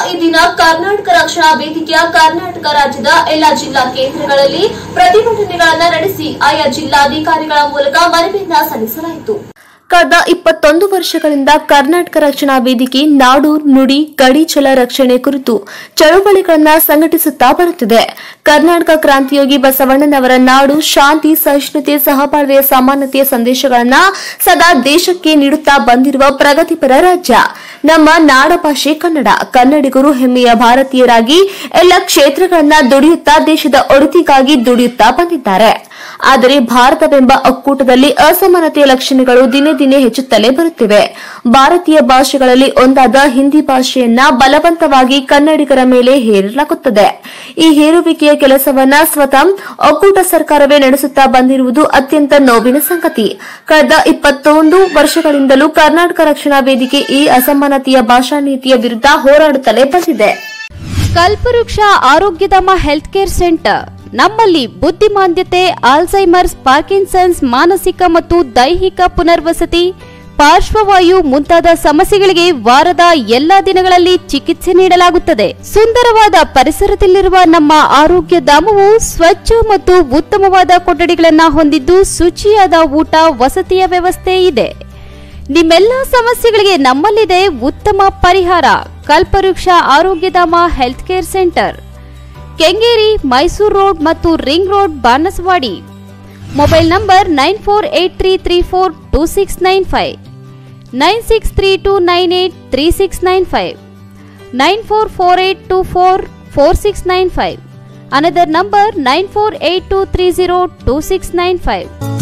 ಈ ದಿನ ಕರ್ನಾಟಕ ರಕ್ಷಣಾ ವೇದಿಕೆಯ ಕರ್ನಾಟಕ ರಾಜ್ಯದ ಎಲ್ಲಾ ಜಿಲ್ಲಾ ಕೇಂದ್ರಗಳಲ್ಲಿ ಪ್ರತಿಭಟನೆಗಳನ್ನು ನಡೆಸಿ ಆಯಾ ಜಿಲ್ಲಾಧಿಕಾರಿಗಳ ಮೂಲಕ ಮನವಿಯನ್ನ ಸಲ್ಲಿಸಲಾಯಿತು ಕಳೆದ ಇಪ್ಪತ್ತೊಂದು ವರ್ಷಗಳಿಂದ ಕರ್ನಾಟಕ ರಕ್ಷಣಾ ವೇದಿಕೆ ನಾಡು ನುಡಿ ಗಡಿ ಜಲ ರಕ್ಷಣೆ ಕುರಿತು ಚಳುವಳಿಗಳನ್ನ ಸಂಘಟಿಸುತ್ತಾ ಬರುತ್ತಿದೆ ಕರ್ನಾಟಕ ಕ್ರಾಂತಿಯೋಗಿ ಬಸವಣ್ಣನವರ ನಾಡು ಶಾಂತಿ ಸಹಿಷ್ಣುತೆ ಸಹಬಾಳ್ವೆಯ ಸಮಾನತೆಯ ಸಂದೇಶಗಳನ್ನ ಸದಾ ದೇಶಕ್ಕೆ ನೀಡುತ್ತಾ ಬಂದಿರುವ ಪ್ರಗತಿಪರ ರಾಜ್ಯ ನಮ್ಮ ನಾಡ ಭಾಷೆ ಕನ್ನಡ ಕನ್ನಡಿಗರು ಹೆಮ್ಮೆಯ ಭಾರತೀಯರಾಗಿ ಎಲ್ಲ ಕ್ಷೇತ್ರಗಳನ್ನ ದುಡಿಯುತ್ತಾ ದೇಶದ ಒಳಿತಿಗಾಗಿ ದುಡಿಯುತ್ತಾ ಬಂದಿದ್ದಾರೆ ಆದರೆ ಭಾರತವೆಂಬ ಒಕ್ಕೂಟದಲ್ಲಿ ಅಸಮಾನತೆಯ ಲಕ್ಷಣಗಳು ದಿನೇ ದಿನೇ ಹೆಚ್ಚುತ್ತಲೇ ಬರುತ್ತಿವೆ ಭಾರತೀಯ ಭಾಷೆಗಳಲ್ಲಿ ಒಂದಾದ ಹಿಂದಿ ಭಾಷೆಯನ್ನ ಬಲವಂತವಾಗಿ ಕನ್ನಡಿಗರ ಮೇಲೆ ಹೇರಲಾಗುತ್ತದೆ ಈ ಹೇರುವಿಕೆಯ ಕೆಲಸವನ್ನ ಸ್ವತಃ ಒಕ್ಕೂಟ ಸರ್ಕಾರವೇ ನಡೆಸುತ್ತಾ ಬಂದಿರುವುದು ಅತ್ಯಂತ ನೋವಿನ ಸಂಗತಿ ಕಳೆದ ಇಪ್ಪತ್ತೊಂದು ವರ್ಷಗಳಿಂದಲೂ ಕರ್ನಾಟಕ ರಕ್ಷಣಾ ವೇದಿಕೆ ಈ ಅಸಮಾನತೆಯ ಭಾಷಾ ನೀತಿಯ ವಿರುದ್ಧ ಹೋರಾಡುತ್ತಲೇ ಬಂದಿದೆ ಕಲ್ಪವೃಕ್ಷ ಆರೋಗ್ಯಧಾಮ ಹೆಲ್ತ್ ಕೇರ್ ಸೆಂಟರ್ ನಮ್ಮಲ್ಲಿ ಬುದ್ಧಿಮಾಂದ್ಯತೆ ಆಲ್ಝೈಮರ್ಸ್ ಪಾರ್ಕಿನ್ಸನ್ಸ್ ಮಾನಸಿಕ ಮತ್ತು ದೈಹಿಕ ಪುನರ್ವಸತಿ ಪಾರ್ಶ್ವವಾಯು ಮುಂತಾದ ಸಮಸ್ಯೆಗಳಿಗೆ ವಾರದ ಎಲ್ಲಾ ದಿನಗಳಲ್ಲಿ ಚಿಕಿತ್ಸೆ ನೀಡಲಾಗುತ್ತದೆ ಸುಂದರವಾದ ಪರಿಸರದಲ್ಲಿರುವ ನಮ್ಮ ಆರೋಗ್ಯ ಧಾಮವು ಸ್ವಚ್ಛ ಮತ್ತು ಉತ್ತಮವಾದ ಕೊಠಡಿಗಳನ್ನು ಹೊಂದಿದ್ದು ಶುಚಿಯಾದ ಊಟ ವಸತಿಯ ವ್ಯವಸ್ಥೆ ಇದೆ ನಿಮ್ಮೆಲ್ಲ ಸಮಸ್ಯೆಗಳಿಗೆ ನಮ್ಮಲ್ಲಿದೆ ಉತ್ತಮ ಪರಿಹಾರ Kalpavriksha Arogyadhama health care centre Kengeri Mysuru road ಮತ್ತು ring road Banasawadi mobile number nine four eight three three four two six nine five nine six three two nine eight three six nine five nine four four eight two four four six nine five another number nine four eight two three zero two six nine five